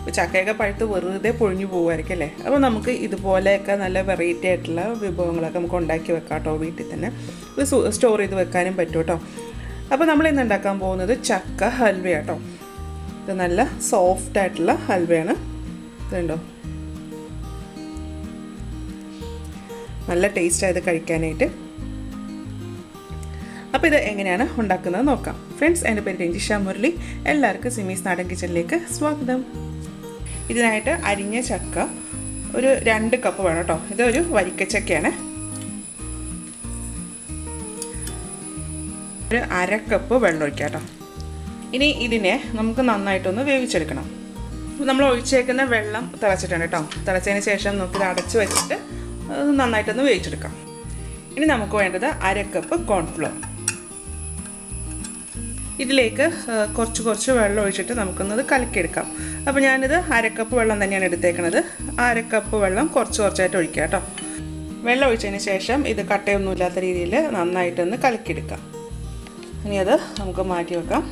ചക്കയൊക്കെ പഴുത്ത് വെറുതെ പൊഴിഞ്ഞു പോകുമായിരിക്കും അല്ലേ അപ്പോൾ നമുക്ക് ഇതുപോലെയൊക്കെ നല്ല വെറൈറ്റി ആയിട്ടുള്ള വിഭവങ്ങളൊക്കെ നമുക്ക് ഉണ്ടാക്കി വെക്കാം കേട്ടോ വീട്ടിൽ തന്നെ ഇത് സ്റ്റോർ ചെയ്ത് വെക്കാനും പറ്റും കേട്ടോ അപ്പോൾ നമ്മൾ ഇന്ന് ഉണ്ടാക്കാൻ പോകുന്നത് ചക്ക ഹൽവ കേട്ടോ ഇത് നല്ല സോഫ്റ്റ് ആയിട്ടുള്ള ഹൽവയാണ് ഇതുണ്ടോ നല്ല ടേസ്റ്റ് ആയത് കഴിക്കാനായിട്ട് അപ്പോൾ ഇത് എങ്ങനെയാണ് ഉണ്ടാക്കുന്നത് നോക്കാം ഫ്രണ്ട്സ് എൻ്റെ പേര് രഞ്ജിഷ മുരളി എല്ലാവർക്കും സിമീസ് നാടൻ കിച്ചണിലേക്ക് സ്വാഗതം ഇതിനായിട്ട് അരിഞ്ഞ ചക്ക ഒരു രണ്ട് കപ്പ് വേണം കേട്ടോ ഇതൊരു വരിക്കച്ചക്കയാണ് ഒരു അര കപ്പ് വെള്ളം ഒഴിക്കാം കേട്ടോ ഇനി ഇതിനെ നമുക്ക് നന്നായിട്ടൊന്ന് വേവിച്ചെടുക്കണം നമ്മൾ ഒഴിച്ചേക്കുന്ന വെള്ളം തിളച്ചിട്ടുണ്ട് കേട്ടോ തിളച്ചതിന് ശേഷം നമുക്കിത് അടച്ച് വെച്ചിട്ട് അത് നന്നായിട്ടൊന്ന് വേവിച്ചെടുക്കാം ഇനി നമുക്ക് വേണ്ടത് അര കപ്പ് കോൺഫ്ലോർ ഇതിലേക്ക് കുറച്ച് കുറച്ച് വെള്ളം ഒഴിച്ചിട്ട് നമുക്കൊന്നത് കലക്കിയെടുക്കാം അപ്പോൾ ഞാനിത് അരക്കപ്പ് വെള്ളം തന്നെയാണ് എടുത്തേക്കണത് അരക്കപ്പ് വെള്ളം കുറച്ച് കുറച്ചായിട്ട് ഒഴിക്കുക കേട്ടോ വെള്ളം ഒഴിച്ചതിന് ശേഷം ഇത് കട്ടയൊന്നുമില്ലാത്ത രീതിയിൽ നന്നായിട്ടൊന്ന് കലക്കിയെടുക്കാം ഇനി അത് നമുക്ക് മാറ്റി വെക്കാം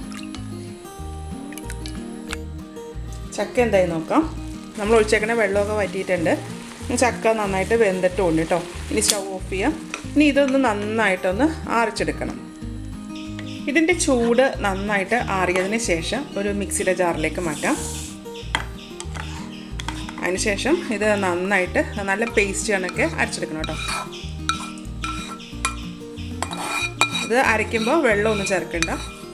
ചക്ക എന്തായി നോക്കാം നമ്മൾ ഒഴിച്ചേക്കണ വെള്ളമൊക്കെ വറ്റിയിട്ടുണ്ട് ചക്ക നന്നായിട്ട് വെന്തിട്ടുണ്ട് കേട്ടോ ഇനി സ്റ്റൗ ഓഫ് ചെയ്യാം ഇനി ഇതൊന്ന് നന്നായിട്ടൊന്ന് ആറിച്ചെടുക്കണം ഇതിൻ്റെ ചൂട് നന്നായിട്ട് ആറിയതിന് ശേഷം ഒരു മിക്സിയുടെ ജാറിലേക്ക് മാറ്റാം അതിനുശേഷം ഇത് നന്നായിട്ട് നല്ല പേസ്റ്റ് കണക്കെ അരച്ചെടുക്കണം കേട്ടോ ഇത് അരയ്ക്കുമ്പോൾ വെള്ളമൊന്നും ചേർക്കണ്ട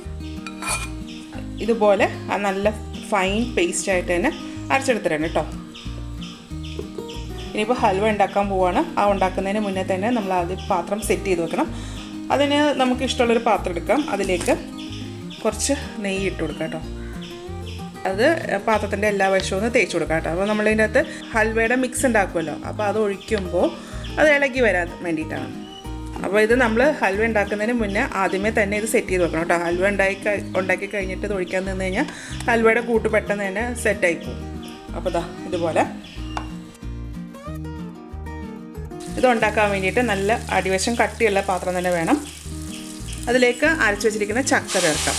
ഇതുപോലെ നല്ല ഫൈൻ പേസ്റ്റ് ആയിട്ട് തന്നെ അരച്ചെടുത്തിട്ടുണ്ട് കേട്ടോ ഇനിയിപ്പോൾ ഹൽവ ഉണ്ടാക്കാൻ പോവാണ് ആ ഉണ്ടാക്കുന്നതിന് മുന്നേ തന്നെ നമ്മൾ ആദ്യം പാത്രം സെറ്റ് ചെയ്ത് വെക്കണം അതിന് നമുക്ക് ഇഷ്ടമുള്ളൊരു പാത്രം എടുക്കാം അതിലേക്ക് കുറച്ച് നെയ്യ് ഇട്ട് കൊടുക്കാം കേട്ടോ അത് പാത്രത്തിൻ്റെ എല്ലാ വശവും ഒന്ന് തേച്ച് കൊടുക്കാം കേട്ടോ അപ്പോൾ നമ്മളിതിൻ്റെ അകത്ത് ഹൽവയുടെ മിക്സ് ഉണ്ടാക്കുമല്ലോ അപ്പോൾ അത് ഒഴിക്കുമ്പോൾ അത് ഇളകി വരാൻ വേണ്ടിയിട്ടാണ് അപ്പോൾ ഇത് നമ്മൾ ഹൽവ ഉണ്ടാക്കുന്നതിന് മുന്നേ ആദ്യമേ തന്നെ ഇത് സെറ്റ് ചെയ്ത് വെക്കണം കേട്ടോ ഹൽവ ഉണ്ടാക്കി ഉണ്ടാക്കി കഴിഞ്ഞിട്ട് ഇത് ഒഴിക്കാൻ നിന്ന് കഴിഞ്ഞാൽ ഹൽവയുടെ കൂട്ട് പെട്ടെന്ന് തന്നെ സെറ്റായി പോകും അപ്പോൾ ഇതാ ഇതുപോലെ ഇത് ഉണ്ടാക്കാൻ വേണ്ടിയിട്ട് നല്ല അടിവശം കട്ടിയുള്ള പാത്രം തന്നെ വേണം അതിലേക്ക് അരച്ചു വെച്ചിരിക്കുന്ന ചക്ക ചേർക്കാം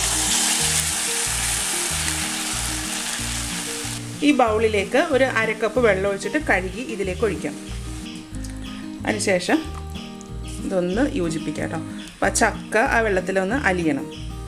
ഈ ബൗളിലേക്ക് ഒരു അരക്കപ്പ് വെള്ളം ഒഴിച്ചിട്ട് കഴുകി ഇതിലേക്ക് ഒഴിക്കാം അതിനുശേഷം ഇതൊന്ന് യോജിപ്പിക്കാം കേട്ടോ അപ്പോൾ ആ ചക്ക ആ വെള്ളത്തിലൊന്ന് അലിയണം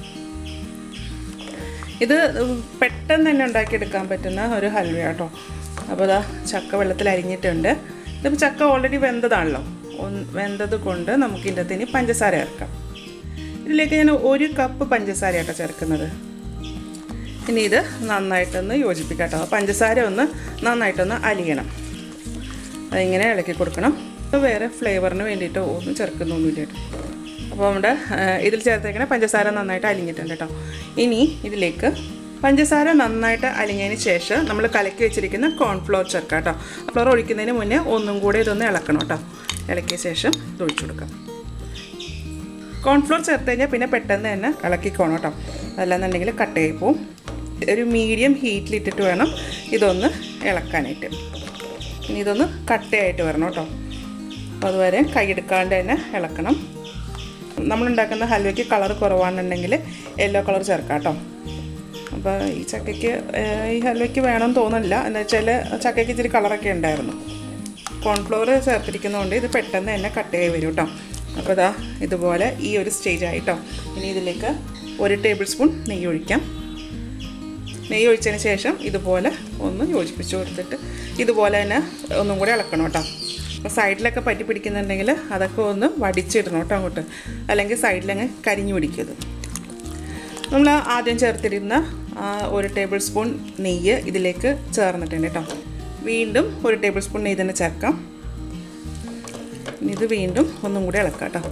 ഇത് പെട്ടെന്ന് തന്നെ ഉണ്ടാക്കിയെടുക്കാൻ പറ്റുന്ന ഒരു ഹൽവ കേട്ടോ അപ്പോൾ ഇതാ ചക്ക വെള്ളത്തിൽ അരിഞ്ഞിട്ടുണ്ട് ഇതിപ്പോൾ ചക്ക ഓൾറെഡി വെന്തതാണല്ലോ വെന്തത് കൊണ്ട് നമുക്ക് ഇതിൻ്റെ അകത്ത് ഇനി പഞ്ചസാര ചേർക്കാം ഇതിലേക്ക് ഞാൻ ഒരു കപ്പ് പഞ്ചസാര ആട്ടോ ചേർക്കുന്നത് ഇനി ഇത് നന്നായിട്ടൊന്ന് യോജിപ്പിക്കാം കേട്ടോ പഞ്ചസാര ഒന്ന് നന്നായിട്ടൊന്ന് അലിയണം അതിങ്ങനെ ഇളക്കി കൊടുക്കണം വേറെ ഫ്ലേവറിന് വേണ്ടിയിട്ട് ഒന്നും ചേർക്കുന്നൊന്നുമില്ല കേട്ടോ അപ്പോൾ നമ്മുടെ ഇതിൽ ചേർത്തേക്കണ പഞ്ചസാര നന്നായിട്ട് അലിഞ്ഞിട്ടുണ്ട് കേട്ടോ ഇനി ഇതിലേക്ക് പഞ്ചസാര നന്നായിട്ട് അലിഞ്ഞതിന് ശേഷം നമ്മൾ കലക്കി വെച്ചിരിക്കുന്ന കോൺഫ്ലോർ ചേർക്കാം കേട്ടോ ഫ്ലോർ ഒഴിക്കുന്നതിന് മുന്നേ ഒന്നും കൂടെ ഇതൊന്ന് ഇളക്കണം കേട്ടോ ഇളക്കിയ ശേഷം ഇത് ഒഴിച്ചു കൊടുക്കാം കോൺഫ്ലോർ ചേർത്ത് കഴിഞ്ഞാൽ പിന്നെ പെട്ടെന്ന് തന്നെ ഇളക്കിക്കോണം കേട്ടോ അല്ലാന്നുണ്ടെങ്കിൽ കട്ടയായി പോവും ഒരു മീഡിയം ഹീറ്റിലിട്ടിട്ട് വേണം ഇതൊന്ന് ഇളക്കാനായിട്ട് ഇനി ഇതൊന്ന് കട്ടയായിട്ട് വരണം കേട്ടോ അപ്പോൾ അതുവരെ കൈയെടുക്കാണ്ട് തന്നെ ഇളക്കണം നമ്മളുണ്ടാക്കുന്ന ഹൽവയ്ക്ക് കളർ കുറവാണെന്നുണ്ടെങ്കിൽ യെല്ലോ കളർ ചേർക്കാം കേട്ടോ അപ്പോൾ ഈ ചക്കയ്ക്ക് ഈ ഹൽവയ്ക്ക് വേണമെന്ന് തോന്നുന്നില്ല എന്ന് വെച്ചാൽ ചക്കയ്ക്ക് ഇച്ചിരി കളറൊക്കെ ഉണ്ടായിരുന്നു കോൺഫ്ലോർ ചേർത്തിരിക്കുന്നതുകൊണ്ട് ഇത് പെട്ടെന്ന് തന്നെ കട്ടയായി വരും കേട്ടോ അപ്പോൾ ഇതാ ഇതുപോലെ ഈ ഒരു സ്റ്റേജ് ആയിട്ടോ ഇനി ഇതിലേക്ക് ഒരു ടേബിൾ സ്പൂൺ നെയ്യ് ഒഴിക്കാം നെയ്യ് ഒഴിച്ചതിന് ശേഷം ഇതുപോലെ ഒന്ന് യോജിപ്പിച്ച് കൊടുത്തിട്ട് ഇതുപോലെ തന്നെ ഒന്നും കൂടെ ഇളക്കണം കേട്ടോ അപ്പോൾ സൈഡിലൊക്കെ പറ്റി പിടിക്കുന്നുണ്ടെങ്കിൽ അതൊക്കെ ഒന്ന് വടിച്ചിടണം കേട്ടോ അങ്ങോട്ട് അല്ലെങ്കിൽ സൈഡിലങ്ങ് കരിഞ്ഞു പിടിക്കരുത് നമ്മൾ ആദ്യം ചേർത്തിരുന്ന ഒരു ടേബിൾ സ്പൂൺ നെയ്യ് ഇതിലേക്ക് ചേർന്നിട്ടുണ്ട് കേട്ടോ വീണ്ടും ഒരു ടേബിൾ സ്പൂൺ നെയ്യ് തന്നെ ചേർക്കാം ഇനി ഇത് വീണ്ടും ഒന്നും കൂടി ഇളക്കാം കേട്ടോ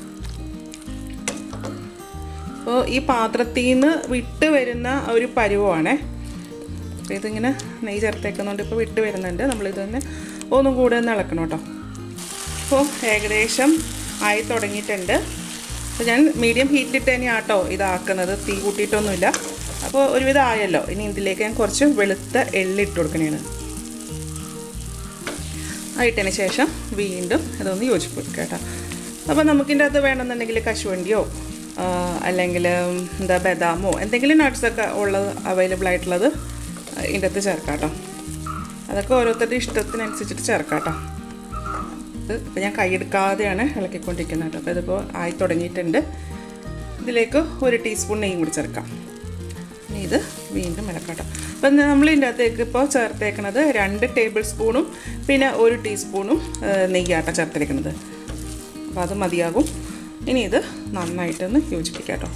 അപ്പോൾ ഈ പാത്രത്തിൽ നിന്ന് വിട്ട് വരുന്ന ഒരു പരുവമാണേ അപ്പോൾ ഇതിങ്ങനെ നെയ്യ് ചേർത്തേക്കുന്നതുകൊണ്ട് ഇപ്പോൾ വിട്ട് വരുന്നുണ്ട് നമ്മളിത് തന്നെ ഒന്നും കൂടെ ഒന്ന് ഇളക്കണം കേട്ടോ അപ്പോൾ ഏകദേശം ആയി തുടങ്ങിയിട്ടുണ്ട് അപ്പോൾ ഞാൻ മീഡിയം ഹീറ്റിലിട്ട് തന്നെയാണ് കേട്ടോ ഇതാക്കുന്നത് തീ കൂട്ടിയിട്ടൊന്നുമില്ല അപ്പോൾ ഒരുവിധം ആയല്ലോ ഇനി ഇതിലേക്ക് ഞാൻ കുറച്ച് വെളുത്ത എള്ളിട്ട് കൊടുക്കണേണ് ആയിട്ടതിന് ശേഷം വീണ്ടും ഇതൊന്ന് യോജിപ്പിക്കുക കേട്ടോ അപ്പോൾ നമുക്കിൻ്റെ അകത്ത് വേണമെന്നുണ്ടെങ്കിൽ കശുവണ്ടിയോ അല്ലെങ്കിൽ എന്താ ബദാമോ എന്തെങ്കിലും നട്ട്സൊക്കെ ഉള്ളത് അവൈലബിൾ ആയിട്ടുള്ളത് ഇതിൻ്റെ അകത്ത് ചേർക്കാം കേട്ടോ അതൊക്കെ ഓരോരുത്തരുടെ ഇഷ്ടത്തിനനുസരിച്ചിട്ട് ചേർക്കാം കേട്ടോ ഇത് ഇപ്പോൾ ഞാൻ കൈയെടുക്കാതെയാണ് ഇളക്കിക്കൊണ്ടിരിക്കുന്നത് കേട്ടോ അപ്പോൾ ഇതിപ്പോൾ ആയി തുടങ്ങിയിട്ടുണ്ട് ഇതിലേക്ക് ഒരു ടീസ്പൂൺ നെയ്യും കൂടി ചേർക്കാം ഇനി ഇത് വീണ്ടും ഇളക്കാട്ടോ അപ്പം നമ്മൾ ഇതിൻ്റെ അകത്തേക്ക് ഇപ്പോൾ ചേർത്തേക്കണത് രണ്ട് ടേബിൾ സ്പൂണും പിന്നെ ഒരു ടീസ്പൂണും നെയ്യാട്ടം ചേർത്തിരിക്കുന്നത് അപ്പോൾ അത് മതിയാകും ഇനി ഇത് നന്നായിട്ടൊന്ന് യോജിപ്പിക്കാം കേട്ടോ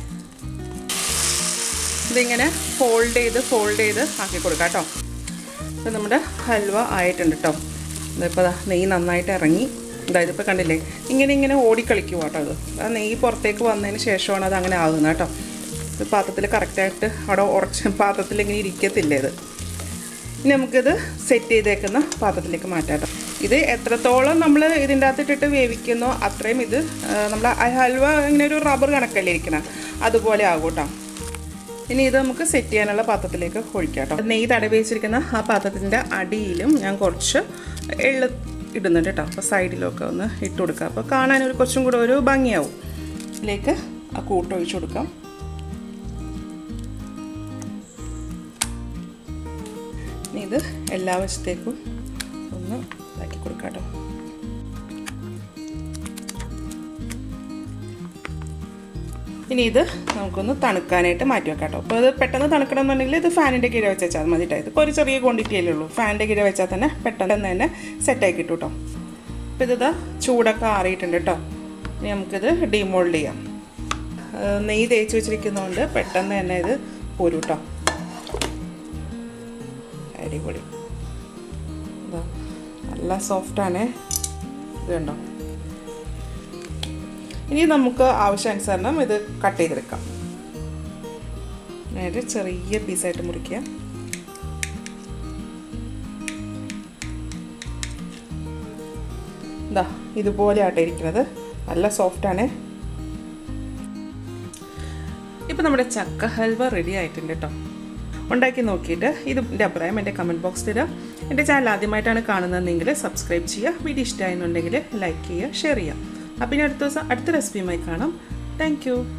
ഇതിങ്ങനെ ഫോൾഡ് ചെയ്ത് ഫോൾഡ് ചെയ്ത് ആക്കി കൊടുക്കാം കേട്ടോ അപ്പോൾ നമ്മുടെ ഹൽവ ആയിട്ടുണ്ട് കേട്ടോ ഇതിപ്പോൾ ദാ നെയ്യ് നന്നായിട്ട് ഇറങ്ങി അതായത് ഇപ്പോൾ കണ്ടില്ലേ ഇങ്ങനെ ഇങ്ങനെ ഓടിക്കളിക്കുക കേട്ടോ അത് ആ നെയ്യ് പുറത്തേക്ക് വന്നതിന് ശേഷമാണ് അത് അങ്ങനെ ആകുന്നത് കേട്ടോ ഇത് പാത്രത്തിൽ കറക്റ്റായിട്ട് അവിടെ ഉറച്ച് പാത്രത്തിൽ ഇങ്ങനെ ഇരിക്കത്തില്ല ഇത് ഇനി നമുക്കിത് സെറ്റ് ചെയ്തേക്കുന്ന പാത്രത്തിലേക്ക് മാറ്റാം കേട്ടോ ഇത് എത്രത്തോളം നമ്മൾ ഇതിൻ്റെ അകത്തിട്ടിട്ട് വേവിക്കുന്നോ അത്രയും ഇത് നമ്മൾ ഹൽവ ഇങ്ങനെ ഒരു റബ്ബർ കണക്കല്ലേ ഇരിക്കണം അതുപോലെ ആകും കേട്ടോ ഇനി ഇത് നമുക്ക് സെറ്റ് ചെയ്യാനുള്ള പാത്രത്തിലേക്ക് ഒഴിക്കാം കേട്ടോ നെയ്യ് തടവി വെച്ചിരിക്കുന്ന ആ പാത്രത്തിൻ്റെ അടിയിലും ഞാൻ കുറച്ച് എള്ള് ഇടുന്നുണ്ട് കേട്ടോ അപ്പോൾ സൈഡിലൊക്കെ ഒന്ന് ഇട്ട് കൊടുക്കുക അപ്പോൾ കാണാൻ ഒരു കുറച്ചും കൂടെ ഒരു ഭംഗിയാവും ഇതിലേക്ക് ആ കൂട്ട് ഒഴിച്ചു കൊടുക്കാം ഇനി ഇത് എല്ലാ വശത്തേക്കും ഒന്ന് ഇതാക്കി കൊടുക്കാം കേട്ടോ ഇനി ഇത് നമുക്കൊന്ന് തണുക്കാനായിട്ട് മാറ്റി വെക്കാം കേട്ടോ അപ്പോൾ ഇത് പെട്ടെന്ന് തണുക്കണമെന്നുണ്ടെങ്കിൽ ഇത് ഫാനിൻ്റെ കീഴ വെച്ചാൽ മതി കേട്ടോ ഇതിപ്പോൾ ഒരു ചെറിയ ക്വാണ്ടിറ്റി അല്ലേ ഉള്ളൂ ഫാനിൻ്റെ കീഴ വെച്ചാൽ തന്നെ പെട്ടെന്ന് തന്നെ സെറ്റായി കിട്ടും കേട്ടോ അപ്പോൾ ഇത് ചൂടൊക്കെ ആറിയിട്ടുണ്ട് കേട്ടോ ഇനി നമുക്കിത് ഡിമോൾഡ് ചെയ്യാം നെയ്യ് തേച്ച് വെച്ചിരിക്കുന്നതുകൊണ്ട് പെട്ടെന്ന് തന്നെ ഇത് പോരും കേട്ടോ അടിപൊളി ഇതാ നല്ല സോഫ്റ്റാണ് ഇത് കണ്ടോ ഇനി നമുക്ക് ആവശ്യാനുസരണം ഇത് കട്ട് ചെയ്തെടുക്കാം നേരെ ചെറിയ പീസായിട്ട് മുറിക്കുക ഇതാ ഇതുപോലെ ആട്ടെ ഇരിക്കുന്നത് നല്ല സോഫ്റ്റാണ് ഇപ്പം നമ്മുടെ ചക്ക ഹൽവ റെഡി ആയിട്ടുണ്ട് കേട്ടോ ഉണ്ടാക്കി നോക്കിയിട്ട് ഇതിൻ്റെ അഭിപ്രായം എൻ്റെ കമൻറ്റ് ബോക്സിൽ ഇടുക എൻ്റെ ചാനൽ ആദ്യമായിട്ടാണ് കാണുന്നതെങ്കിൽ സബ്സ്ക്രൈബ് ചെയ്യുക വീഡിയോ ഇഷ്ടമായെന്നുണ്ടെങ്കിൽ ലൈക്ക് ചെയ്യുക ഷെയർ ചെയ്യുക അപ്പം ഇനി അടുത്ത ദിവസം അടുത്ത റെസിപ്പിയുമായി കാണാം താങ്ക്